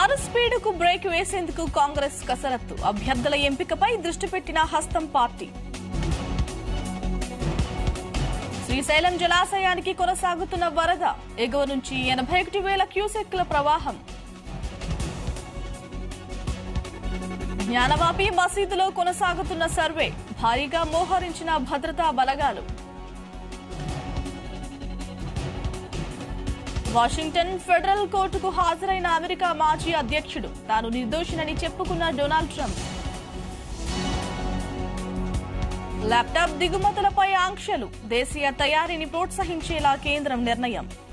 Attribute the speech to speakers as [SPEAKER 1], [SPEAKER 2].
[SPEAKER 1] car స్పీడుకు break వేసేందుకు కాంగ్రెస్ కసరత్తు అభ్యర్థుల ఎంపికపై దృష్టి పెట్టిన హస్తం పార్టీ శ్రీశైలం జలాశయానికి కొనసాగుతున్న వరద ఎగువ నుంచి ఎనభై ఒకటి వేల క్యూసెక్ల ప్రవాహం జ్ఞానవాపి మసీదులో కొనసాగుతున్న సర్వే భారీగా మోహరించిన భద్రతా బలగాలు వాషింగ్టన్ ఫెడరల్ కోర్టుకు హాజరైన అమెరికా మాజీ అధ్యక్షుడు తాను నిర్దోషినని చెప్పుకున్న డొనాల్డ్ ట్రంప్ ల్యాప్టాప్ దిగుమతులపై ఆంక్షలు దేశీయ తయారీని ప్రోత్సహించేలా కేంద్రం నిర్ణయం